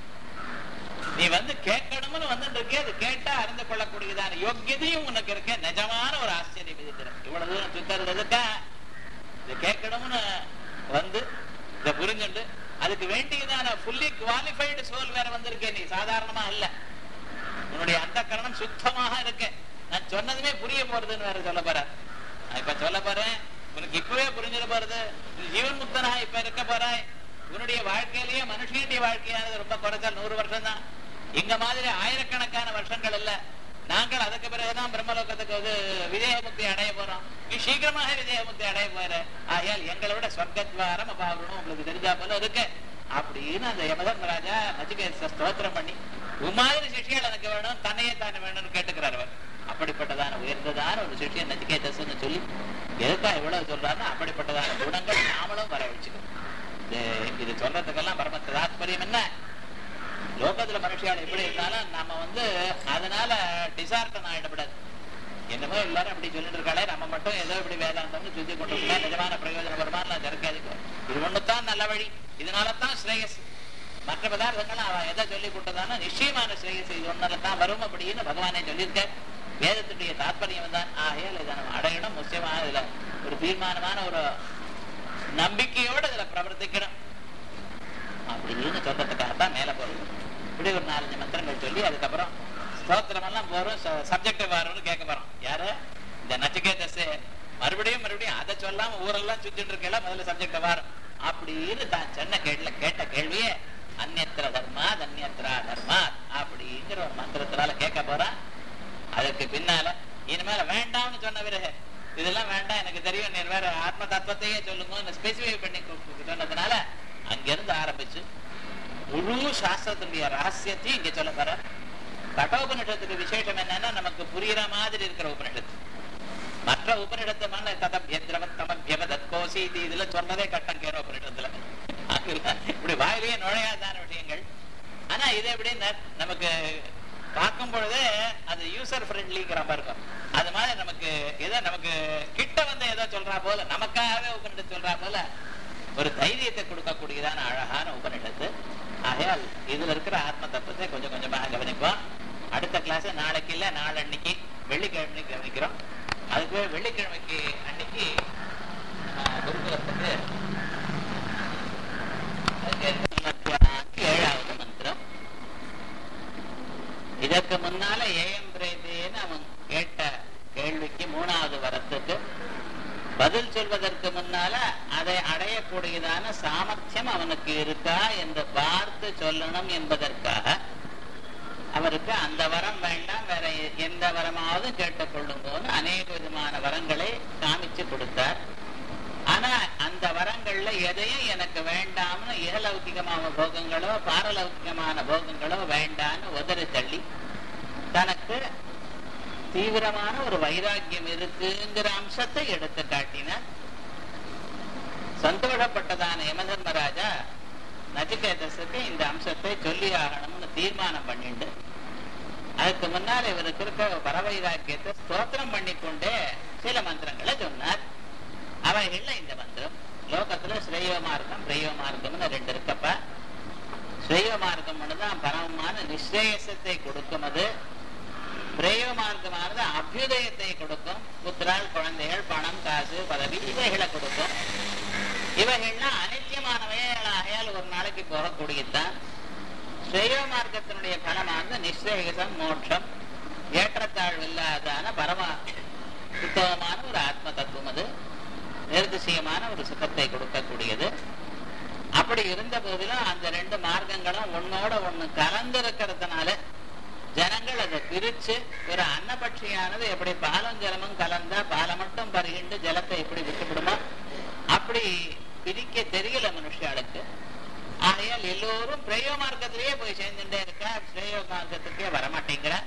Speaker 1: நீ வந்து கேட்கணும்னு வந்துட்டு இருக்கே அது கேட்டா அறிந்து கொள்ளக்கூடியதான யோக்கியதையும் உனக்கு இருக்க நிஜமான ஒரு ஆச்சரியம் விதித்திரும் இவ்வளவு தூரம் சுத்தறதுக்கா இதை கேட்கணும்னு வந்து இதை புரிஞ்சுண்டு அதுக்கு வேண்டியதான ஃபுல்லி குவாலிஃபைடு சோல் வேற வந்திருக்கே நீ சாதாரணமா இல்ல உன்னுடைய அந்த கரணம் சுத்தமாக இருக்கு நான் சொன்னதுமே புரிய போறதுன்னு வேற சொல்ல போற நான் இப்ப சொல்ல போறேன் உனக்கு இப்பவே புரிஞ்சிட போறது நீ ஜீவன் முக்தனாக இப்ப இருக்க போறாய் உன்னுடைய வாழ்க்கையிலேயே மனுஷனுடைய வாழ்க்கையானது ரொம்ப குறைச்சல் நூறு வருஷம் தான் இங்க மாதிரி ஆயிரக்கணக்கான வருஷங்கள் இல்ல நாங்கள் அதுக்கு பிறகுதான் பிரம்மலோகத்துக்கு வந்து விதேகமுக்தி அடைய போறோம் நீ சீக்கிரமாக விதேகமுக்தி அடைய போற ஆகையால் எங்களை விட சொர்க்கத்வாரம் அபாவணும் உங்களுக்கு தெரிஞ்சா போல இருக்கு அப்படின்னு அந்த யமதர்மராஜா நச்சிகேத ஸ்தோத்திரம் பண்ணி உமாதிரி சிஷியல் எனக்கு வேணும் தன்னையே தானே வேணும்னு கேட்டுக்கிறார் அவர் அப்படிப்பட்டதான உயர்ந்ததான ஒரு சிஷியன் நச்சிகேதஸ்ன்னு சொல்லி எதுக்கா இவ்வளவு சொல்றாருன்னா அப்படிப்பட்டதான குணங்கள் நாமளும் வர வச்சுக்கணும் இது- இது சொல்றதுக்கெல்லாம் பரம தாத்பரியம் என்ன லோகத்துல மனுஷியால் எப்படி இருந்தாலும் நாம வந்து அதனால டிசார்டன் ஆயிடக்கூடாது என்னமோ எல்லாரும் அப்படி சொல்லிட்டு இருக்காளே நம்ம மட்டும் ஏதோ இப்படி வேதாந்தம்னு சுத்தி கொண்டு இருக்கா நிஜமான பிரயோஜனம் வருமானம் நான் ஜனக்காதுக்கு இது ஒண்ணுதான் நல்ல வழி இதனாலதான் ஸ்ரேயஸ் மற்ற பதார்த்தங்கள் அவ எதை சொல்லி கொடுத்ததான நிச்சயமான ஸ்ரேயஸ் இது ஒன்னால தான் வரும் அப்படின்னு பகவானே சொல்லியிருக்க வேதத்துடைய தாற்பயம் தான் ஆகையால் இதை நம்ம அடையணும் முக்கியமாக இதுல ஒரு தீர்மானமான ஒரு நம்பிக்கையோடு இதுல பிரவர்த்திக்கணும் அப்படின்னு சொல்றதுக்காகத்தான் மேல போறது இப்படி ஒரு நாலஞ்சு மந்திரங்கள் சொல்லி அதுக்கப்புறம் ஸ்தோத்திரம் எல்லாம் போறோம் சப்ஜெக்ட் வரும்னு கேட்க போறோம் யாரு இந்த நச்சிகேதஸ் மறுபடியும் மறுபடியும் அதை சொல்லாம ஊரெல்லாம் சுத்திட்டு இருக்கல முதல்ல சப்ஜெக்ட் வரும் அப்படின்னு தான் சொன்ன கேள்வில கேட்ட கேள்வியே அந்நத்திர தர்மா அந்நத்திரா தர்மா அப்படிங்கிற ஒரு மந்திரத்தினால கேட்க போறான் அதுக்கு பின்னால இனிமேல வேண்டாம்னு சொன்ன பிறகு இதெல்லாம் வேண்டாம் எனக்கு தெரியும் நீ வேற ஆத்ம தத்துவத்தையே சொல்லுங்க ஸ்பெசிஃபை பண்ணி கு- சொன்னதுனால அங்கிருந்து ஆரம்பிச்சு முழு சாஸ்திரத்தினுடைய ரகசியத்தையும் இங்க சொல்ல போற கட்டோபனிஷத்துக்கு விசேஷம் என்னன்னா நமக்கு புரியுற மாதிரி இருக்கிற உபனிஷத்து மற்ற உபனிடத்தமான தமபியமதத்கோசி இது இதுல சொன்னதே கட்டம் கேர உபனிடத்துல அதுல இப்படி வாயிலேயே நுழையாதான விஷயங்கள் ஆனா இது எப்படின்னா நமக்கு பார்க்கும் பொழுதே அது யூசர் ஃப்ரெண்ட்லிங்கிற மாதிரி இருக்கும் அது மாதிரி நமக்கு ஏதோ நமக்கு கிட்ட வந்து ஏதோ சொல்றா போல நமக்காகவே உபனிடத்து சொல்றா போல ஒரு தைரியத்தை கொடுக்கக்கூடியதான அழகான உபனிஷத்து ஆகையால் இதுல இருக்கிற ஆத்ம தத்துவத்தை கொஞ்சம் கொஞ்சமாக கவனிப்போம் அடுத்த கிளாஸ் நாளைக்கு இல்ல நாளன்னைக்கு வெள்ளிக்கிழமை கவனிக்கிறோம் அதுக்கு வெள்ளிக்கிழமைக்கு அன்னைக்கு ஆஹ், குருகுலத்துக்கு அதுக்கு இருபத்தி ஏழாவது மந்திரம் இதற்கு முன்னால ஏஎம் பிரேதேன்னு அவன் கேட்ட கேள்விக்கு மூணாவது வரத்துக்கு பதில் சொல்வதற்கு முன்னால அதை அடையக்கூடியதான சாமர்த்தியம் அவனுக்கு இருக்கா என்று பார்த்து சொல்லணும் என்பதற்காக அவருக்கு அந்த வரம் வேண்டாம் வேற எ- எந்த வரமாவது கேட்டுக்கொள்ளுங்கன்னு அநேக விதமான வரங்களை காமிச்சு கொடுத்தார் ஆனா அந்த வரங்கள்ல எதையும் எனக்கு வேண்டாம்னு ஏலௌகிகமான போகங்களோ பாரலௌகிகமான போகங்களோ வேண்டான்னு உதறி தள்ளி தனக்கு தீவிரமான ஒரு வைராக்கியம் இருக்குங்கிற அம்சத்தை எடுத்து காட்டினார் சந்தோஷப்பட்டதான யமதர்மராஜா நச்சிகேதஸுக்கு இந்த அம்சத்தை சொல்லி ஆகணும்னு தீர்மானம் பண்ணிண்டு அதுக்கு முன்னால் இவருக்கு இருக்க பரவைராக்கியத்தை ஸ்தோத்திரம் பண்ணிக்கொண்டே சில மந்திரங்களை சொன்னார் அவைகள்ல இந்த மந்திரம் லோகத்துல ஸ்ரேயோ மார்க்கம் பிரேயோ மார்க்கம்னு ரெண்டு இருக்கப்ப ஸ்ரேயோ மார்க்கம் தான் பரமமான நிஸ்ரேயசத்தை கொடுக்கும் அது பிரேயோ மார்க்கமானது அபியுதயத்தை கொடுக்கும் புத்திரால் குழந்தைகள் பணம் காசு பதவி இவைகளை கொடுக்கும் இவைகள்லாம் அனித்தியமானவைகளாகையால் ஒரு நாளைக்கு போகக்கூடியதுதான் ஸ்ரேயோ மார்க்கத்தினுடைய பலமானது நிஸ்ரேயசம் மோட்சம் ஏற்றத்தாழ்வு இல்லாதான பரம சுத்தமான ஒரு ஆத்ம தத்துவம் அது நிர்திசயமான ஒரு சுகத்தை கொடுக்கக்கூடியது அப்படி இருந்த போதிலும் அந்த ரெண்டு மார்க்கங்களும் ஒன்னோட ஒண்ணு கலந்து இருக்கிறதுனால ஜனங்கள் அதை பிரிச்சு ஒரு அன்னபட்சியானது எப்படி பாலும் ஜலமும் கலந்தா பாலை மட்டும் பருகிண்டு ஜலத்தை எப்படி விட்டுவிடுமோ அப்படி பிரிக்க தெரியல மனுஷாளுக்கு ஆகையால் எல்லோரும் பிரேயோ மார்க்கத்திலேயே போய் சேர்ந்துட்டே இருக்கா பிரேயோ மார்க்கத்துக்கே வரமாட்டேங்கிறா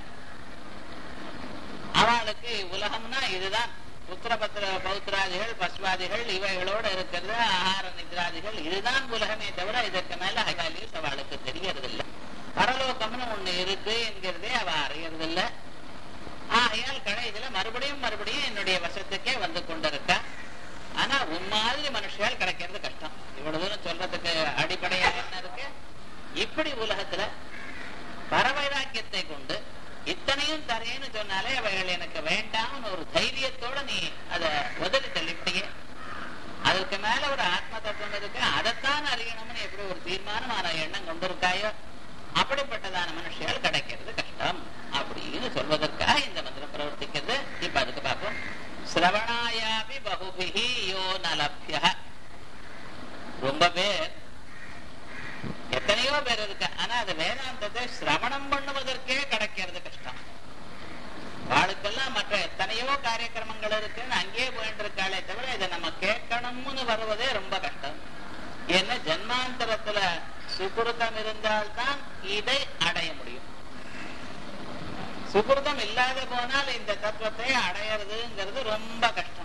Speaker 1: அவளுக்கு உலகம்னா இதுதான் புத்திரபத்திர பௌத்திராதிகள் பஸ்வாதிகள் இவைகளோட இருக்கிறது ஆகார நித்ராதிகள் இதுதான் உலகமே தவிர இதற்கு மேல அகாலியும் அவளுக்கு தெரியறதில்லை பரலோகம்னு ஒண்ணு இருக்கு என்கிறதே அவ அறியறதில்லை ஆகையால் கடைசியில மறுபடியும் மறுபடியும் என்னுடைய வசத்துக்கே வந்து கொண்டிருக்கா ஆனா உன் மாதிரி மனுஷியால் கிடைக்கிறது கஷ்டம் இவ்வளவு தூரம் சொல்றதுக்கு அடிப்படையாக என்ன இருக்கு இப்படி உலகத்துல பரவைராக்கியத்தை கொண்டு இத்தனையும் தரேன்னு சொன்னாலே அவைகள் எனக்கு வேண்டாம்னு ஒரு தைரியத்தோட நீ அதை உதறி தள்ளிவிட்டியே அதுக்கு மேல ஒரு ஆத்ம தத்துவம் இருக்கு அதைத்தான் அறியணும்னு எப்படி ஒரு தீர்மானமான எண்ணம் கொண்டிருக்காயோ அப்படிப்பட்டதான மனுஷியால் கிடைக்கிறது கஷ்டம் அப்படின்னு சொல்வதற்காக இந்த மந்திரம் பிரவர்த்திக்கிறது இப்ப அதுக்கு பார்ப்போம் சிரவணாயாபி பகுபிகி யோ நலபிய ரொம்ப பேர் எத்தனையோ பேர் இருக்கு ஆனா அது வேதாந்தத்தை சிரவணம் பண்ணுவதற்கே கிடைக்கிறது கஷ்டம் வாழ்க்கெல்லாம் மற்ற எத்தனையோ காரியக்கிரமங்கள் இருக்குன்னு அங்கேயே போயிட்டு இருக்காளே தவிர இதை நம்ம கேட்கணும்னு வருவதே ரொம்ப கஷ்டம் ஏன்னா ஜன்மாந்தரத்துல சுகிருதம் இருந்தால்தான் இதை அடைய முடியும் சுகிருதம் இல்லாத போனால் இந்த தத்துவத்தை அடையிறதுங்கிறது ரொம்ப கஷ்டம்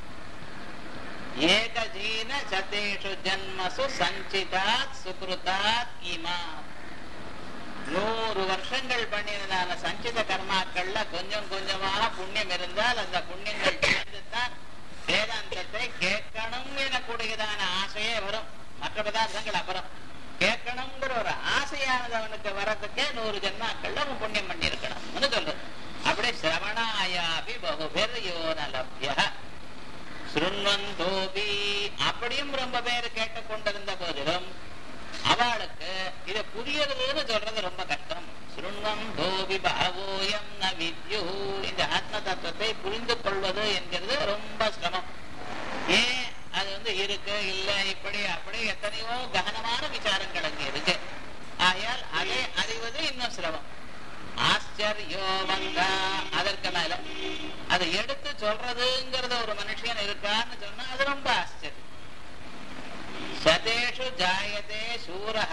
Speaker 1: ஏகஜீன சதேஷு ஜன்மசு சஞ்சிதாத் சுகிருதாத் இமா நூறு வருஷங்கள் பண்ணினதான சஞ்சித கர்மாக்கள்ல கொஞ்சம் கொஞ்சமாக புண்ணியம் இருந்தால் அந்த புண்ணியங்கள் சேர்ந்துதான் வேதாந்தத்தை கேட்கணும் எனக்கூடியதான ஆசையே வரும் மற்ற பதார்த்தங்கள் அப்புறம் கேட்கணுங்கிற ஒரு ஆசையானது அவனுக்கு வர்றதுக்கே நூறு ஜென்மாக்கள்ல அவன் புண்ணியம் பண்ணி இருக்கணும்னு சொல்றது அப்படி சிரவணாயாபி பகுபெர் யோ நலபிய சுண்வந்தோபி அப்படியும் ரொம்ப பேர் கேட்டுக்கொண்டிருந்த போதிலும் அவளுக்கு இத புரியறதுன்னு சொல்றது ரொம்ப கஷ்டம் சுருண்வம் தோபி பாவோயம் ந வித்யு இந்த ஆத்ம தத்துவத்தை புரிந்து கொள்வது என்கிறது ரொம்ப சிரமம் ஏன் அது வந்து இருக்கு இல்ல இப்படி அப்படி எத்தனையோ ககனமான விசாரங்கள் அங்க இருக்கு ஆகையால் அதை அறிவது இன்னும் சிரமம் ஆச்சரியோ வந்தா அதற்கு மேல அதை எடுத்து சொல்றதுங்கிறது ஒரு மனுஷன் இருக்கான்னு சொன்னா அது ரொம்ப ஆச்சரியம் சதேஷு ஜாயதே சூரஹ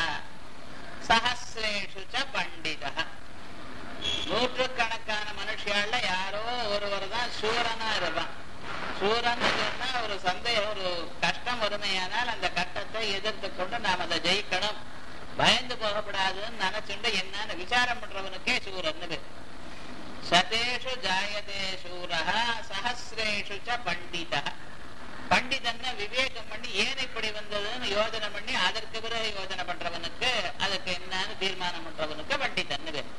Speaker 1: சஹசிரேஷு ச பண்டிதः நூற்றுக்கணக்கான மனுஷியால யாரோ ஒருவர் தான் சூரனா இருப்பான் சூரன் சொன்னா ஒரு சந்தேகம் ஒரு கஷ்டம் வறுமையானால் அந்த கட்டத்தை எதிர்த்து கொண்டு நாம் அதை ஜெயிக்கணும் பயந்து போகப்படாதுன்னு நினைச்சுண்டு என்னன்னு விசாரம் பண்றவனுக்கே சூரன் பேர் சதேஷு ஜாயதே சூரஹ சஹசிரேஷு ச பண்டிதः பண்டிதன்னா விவேகம் பண்ணி ஏன் இப்படி வந்ததுன்னு யோஜனை பண்ணி அதற்கு பிறகு யோஜனை பண்றவனுக்கு அதுக்கு என்னன்னு தீர்மானம் பண்றவனுக்கு பண்டிதன் பேர்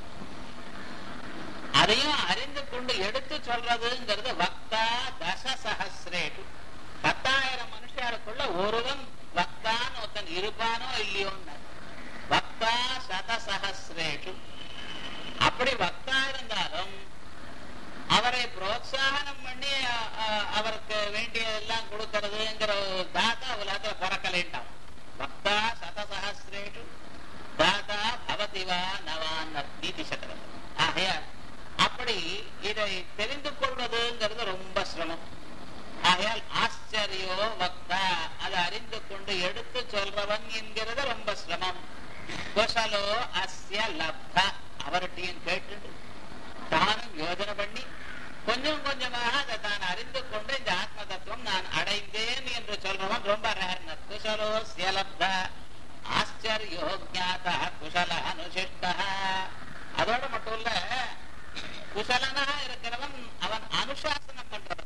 Speaker 1: அதையும் அறிந்து கொண்டு எடுத்து சொல்றதுங்கிறது வக்தா தச சஹசிரேஷு பத்தாயிரம் மனுஷாருக்குள்ள ஒருவன் வக்தான்னு ஒருத்தன் இருப்பானோ இல்லையோன்னு வக்தா சத சஹசிரேஷு அப்படி வக்தா இருந்தாலும் அவரை புரோத்சாகனம் பண்ணி அ- அ- அவருக்கு வேண்டியதெல்லாம் கொடுக்கறதுங்கிற ஒரு தாத்தா உலகத்துல பிறக்கலைண்டாம் பக்தா சதசஹசிரேஷு தாத்தா பவதிவா நவான் நீதி சக்கரம் ஆகையால் அப்படி இதை தெரிந்து கொள்வதுங்கிறது ரொம்ப சிரமம் ஆகையால் ஆச்சரியோ வக்தா அதை அறிந்து கொண்டு எடுத்து சொல்றவன் என்கிறது ரொம்ப சிரமம் குசலோ அஸ்ய லப்தா அவர்கிட்டையும் கேட்டு தானும் யோஜனை பண்ணி கொஞ்சம் கொஞ்சமாக அதை தான் அறிந்து கொண்டு இந்த ஆத்ம தத்துவம் நான் அடைந்தேன் என்று சொல்றவன் ரொம்ப ரேர்னர் குசலோ சியலப்த ஆச்சரியோ ஜாதா குசல அனுசிஷ்டா அதோட மட்டும் இல்ல குசலனா இருக்கிறவன் அவன் அனுசாசனம் பண்றவன்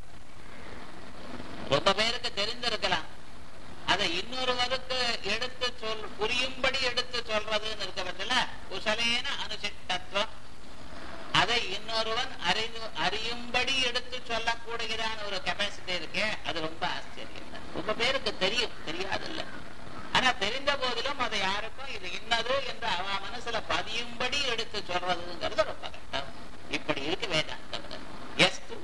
Speaker 1: ரொம்ப பேருக்கு தெரிந்திருக்கலாம் அதை இன்னொருவருக்கு எடுத்து சொல் புரியும்படி எடுத்து சொல்றதுன்னு இருக்க பட்சல குசலேன அனுசிஷ்டத்துவம் அதை இன்னொருவன் அறிந்து அறியும்படி எடுத்து சொல்லக்கூடியதான ஒரு கெப்பாசிட்டி இருக்கே அது ரொம்ப ஆச்சரியம் தான். ரொம்ப பேருக்கு தெரியும் தெரியாதில்ல ஆனா தெரிந்த போதிலும் அதை யாருக்கும் இது இன்னது என்று அவ மனசுல பதியும்படி எடுத்து சொல்றதுங்கிறது ரொம்ப கஷ்டம் இப்படி இருக்கு வேதாந்தம் எஸ்து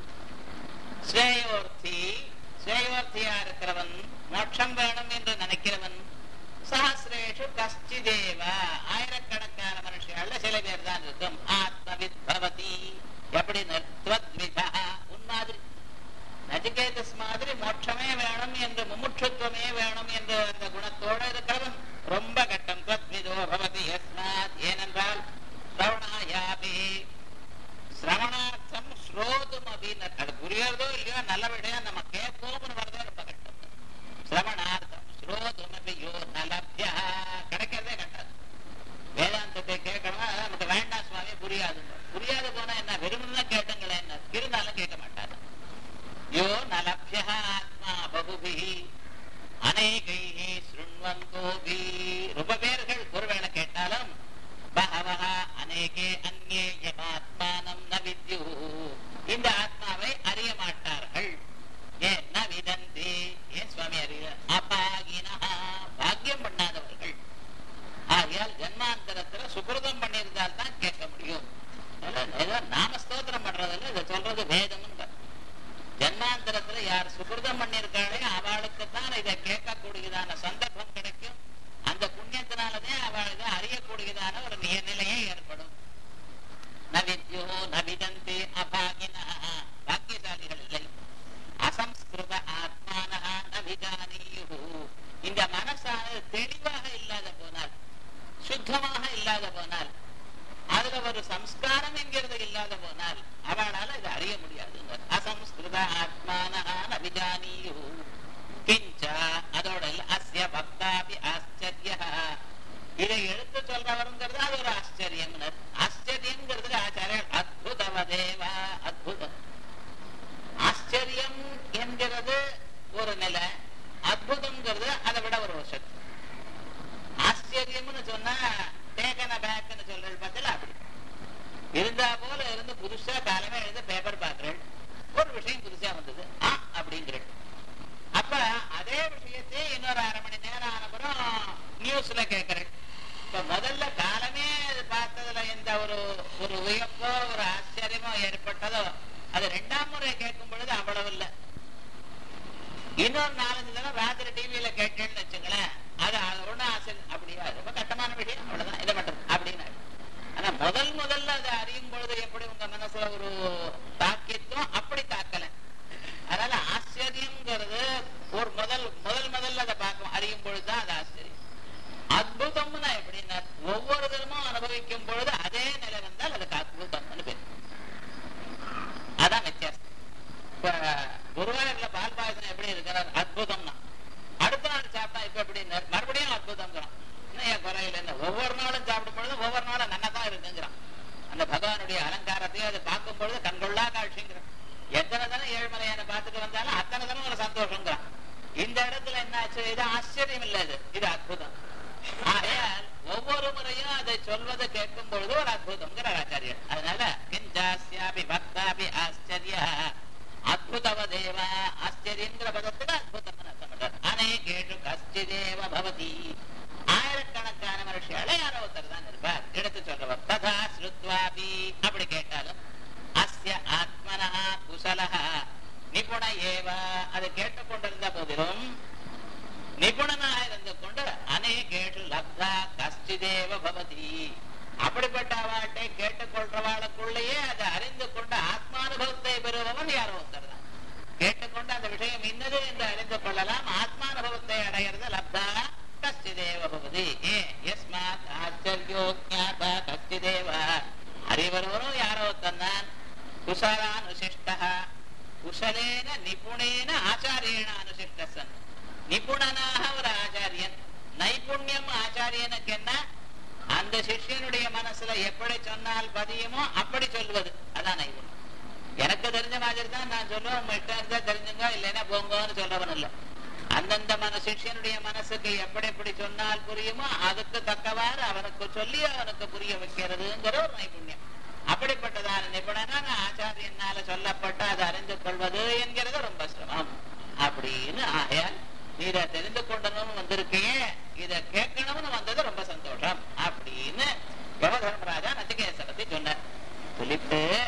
Speaker 1: ஸ்ரேயோர்த்தி ஸ்ரேயோர்த்தியா இருக்கிறவன் மோட்சம் வேணும் என்று நினைக்கிறவன் சஹசிரேஷு கஷ்டிதேவ ஆயிரக்கணக்கான மனுஷங்கள்ல சில பேர் தான் இருக்கும் ஆத்மவித் பவதி எப்படி நிர்த்வத்விதா உன் மாதிரி நச்சிகேதஸ் மாதிரி மோட்சமே வேணும் என்று முமுட்சுத்துவமே வேணும் என்று அந்த குணத்தோட இருக்கிறவன் ரொம்ப கட்டம் தத்விதோ பவதி யஸ்மாத் ஏனென்றால் ஸ்ரவணாயாபி சிரவணார்த்தம் ஸ்ரோதும் அப்படின்னு அது புரியறதோ இல்லையோ நல்லபடியா நம்ம கேட்போம்னு வரதே ரொம்ப கஷ்டம் சிரவணார்த்தம் ஸ்ரோதும் யோ நலபியா கிடைக்கிறதே கஷ்டம் வேதாந்தத்தை கேட்கணும் அதான் நமக்கு வேண்டாம் சுவாமி புரியாது புரியாது போனா என்ன வெறுமனே கேட்டுங்களேன் என்ன இருந்தாலும் கேட்க மாட்டாரு யோ நலபியா ஆத்மா பகுபிஹி அநேகைஹி ஸ்ருண்வந்தோபி ரொம்ப பேர்கள் ஒருவேளை கேட்டாலும் பகவஹ அநேகே அந்நே யமாத்மானம் ந வித்யு இந்த ஆத்மாவை அறிய மாட்டார்கள் ஏன் ந விதந்தி ஏன் சுவாமி அறிய அபாகினா பாக்கியம் பண்ணாதவர்கள் ஆகையால் ஜன்மாந்தரத்துல சுகிருதம் பண்ணியிருந்தால் தான் கேட்க முடியும் அதனால ஏதோ நாம ஸ்தோத்திரம் பண்றதுல இதை சொல்றது வேதம்னு ஜன்மாந்தரத்துல யார் சுகிருதம் பண்ணியிருக்காளே அவளுக்கு தான் இதை கேட்கக்கூடியதான சந்தர்ப்பம் கிடைக்கும் அந்த புண்ணியத்தினாலதே அவள் இதை அறியக்கூடியதான ஒரு நிய- நிலையே ஏற்படும் நவித்யோ நவிதந்தி அபாகினா பாக்கியசாலிகள் இல்லை அசம்ஸ்கிருத ஆத்மான நவிதானியு இந்த மனசானது தெளிவாக இல்லாத போனால் சுத்தமாக இல்லாத போனால் அதுல ஒரு சம்ஸ்காரம் என்கிறது இல்லாத போனால் அவளால இதை அறிய முடியாது அசம்ஸ்கிருத ஆத்மான நவிதானியு கிஞ்ச அதோட இல்ல, அஸ்ய பக்தாபி ஆச்சரிய இதை எடுத்து சொல்றவருங்கிறது அது ஒரு ஆச்சரியம் ஆச்சரியங்கிறது ஆச்சாரியர் அத்புதவதேவா அத்புதம் ஆச்சரியம் என்கிறது ஒரு நிலை அற்புதம்ங்கிறது அதை விட ஒரு சக்தி ஆச்சரியம்னு சொன்னா டேக்கன பேக்னு சொல்றது பார்த்தல அப்படி இருந்தா போல இருந்து புதுசா காலமே எழுந்து பேப்பர் பார்க்கிறேன் ஒரு விஷயம் புதுசா வந்தது ஆ அப்படிங்கிறேன் ஒரு அரை மணி நேரம் ஆனப்புறம் நியூஸ்ல கேட்கறேன் இப்ப முதல்ல காலமே அது பார்த்ததுல எந்த ஒரு ஒரு வியப்போ ஒரு ஆச்சரியமோ ஏற்பட்டதோ அது ரெண்டாம் முறை கேட்கும் பொழுது அவ்வளவு இல்லை இன்னொரு நாலஞ்சு தடவை ராத்திரி டிவியில கேட்டேன்னு வச்சுங்களேன் அது ஒன்னும் ஆசை அப்படியா ரொம்ப கட்டமான விஷயம் அவ்வளவுதான் இதை மட்டும் அப்படின்னு ஆனா முதல் முதல்ல அதை அறியும் பொழுது எப்படி உங்க மனசுல ஒரு தாக்கியத்தும் அப்படி தாக்கல அதனால ஆச்சரியம்ங்கிறது ஒரு முதல் முதல் முதல்ல அதை பார்க்கும் அறியும் பொழுதுதான் அது ஆச்சரியம் அற்புதம்னா எப்படின்னா ஒவ்வொரு தினமும் அனுபவிக்கும் பொழுது அதே நிலை வந்தால் அதுக்கு அற்புதம்னு பேர் அதான் வித்தியாசம் இப்ப குருவாயூர்ல பால் பாயசம் எப்படி இருக்கிறார் அற்புதம்னா அடுத்த நாள் சாப்பிட்டா இப்ப எப்படி மறுபடியும் அற்புதம்ங்கிறான் இன்னும் ஏன் குறையில என்ன ஒவ்வொரு நாளும் சாப்பிடும் பொழுது ஒவ்வொரு நாளும் நல்லா தான் இருக்குங்கிறான் அந்த பகவானுடைய அலங்காரத்தையும் அதை பார்க்கும் பொழுது கண்கொள்ளா காட்சிங்கிறான் எத்தனை தினம் ஏழ்மலையான பார்த்துட்டு வந்தாலும் அத்தனை தினம் ஒரு சந்தோஷங்கிறான் இந்த இடத்துல என்ன ஆச்சு இது ஆச்சரியம் இல்ல இது இது அற்புதம் ஆகையால் ஒவ்வொரு முறையும் அதை சொல்வதை கேட்கும் பொழுது ஒரு அற்புதம்ங்கிற ஆச்சாரியர் அதனால கிஞ்சாஸ்யாபி பக்தாபி ஆச்சரிய அத்புதவ தேவ ஆச்சரியங்கிற பதத்துக்கு அற்புதம் அர்த்தம் பண்றார் அநேகேஷு கஷ்டிதேவ பவதி ஆயிரக்கணக்கான மனுஷியால யாரோ ஒருத்தர் தான் இருப்பார் எடுத்து சொல்றவர் ததா ஸ்ருத்வாபி அப்படி கேட்டாலும் அஸ்ய ஆத்மனா குசலஹ நிபுண ஏவ அதை கேட்டுக்கொண்டிருந்த போதிலும் நிபுணனாக இருந்து கொண்டு அநேகேஷு லப்தா கஷ்டிதேவ பவதி அப்படிப்பட்ட அவள்கிட்ட கேட்டுக்கொள்றவாளுக்குள்ளேயே அதை அறிந்து கொண்டு ஆத்மானுபவத்தை பெறுபவன் யாரோ ஒருத்தர் தான் கேட்டுக்கொண்டு அந்த விஷயம் இன்னது என்று அறிந்து கொள்ளலாம் ஆத்மானுபவத்தை அடையிறது லப்தா கஷ்டிதேவ பவதி ஏ எஸ்மாத் ஆச்சரியோ ஜாதா கஷ்டிதேவ அறிவரோரும் யாரோ ஒருத்தன் தான் குசலானுசிஷ்ட குசலேன நிபுணேன ஆச்சாரியேன அனுசிஷ்ட சன் நிபுணனாக ஒரு ஆச்சாரியன் நைபுண்யம் ஆச்சாரியனுக்கு என்ன அந்த சிஷ்யனுடைய மனசுல எப்படி சொன்னால் பதியுமோ அப்படி சொல்வது அதான் நைபுண்யம் எனக்கு தெரிஞ்ச மாதிரி தான் நான் சொல்லுவேன் உங்கள்கிட்ட இருந்தா தெரிஞ்சுங்க இல்லைன்னா போங்கன்னு சொல்றவன் இல்லை அந்தந்த மன சிஷ்யனுடைய மனசுக்கு எப்படி எப்படி சொன்னால் புரியுமோ அதுக்கு தக்கவாறு அவனுக்கு சொல்லி அவனுக்கு புரிய வைக்கிறதுங்கிற ஒரு நைபுண்யம் அப்படிப்பட்டதான நிபுணனான ஆச்சாரியனால சொல்லப்பட்ட அதை அறிந்து கொள்வது என்கிறது ரொம்ப சிரமம் அப்படின்னு ஆயால் நீ இதை தெரிந்து கொண்டனும் வந்திருக்கையே இத கேட்கணும்னு வந்தது ரொம்ப சந்தோஷம் அப்படின்னு யமதர்மராஜா நச்சிகேச பத்தி சொன்னார் சொல்லிட்டு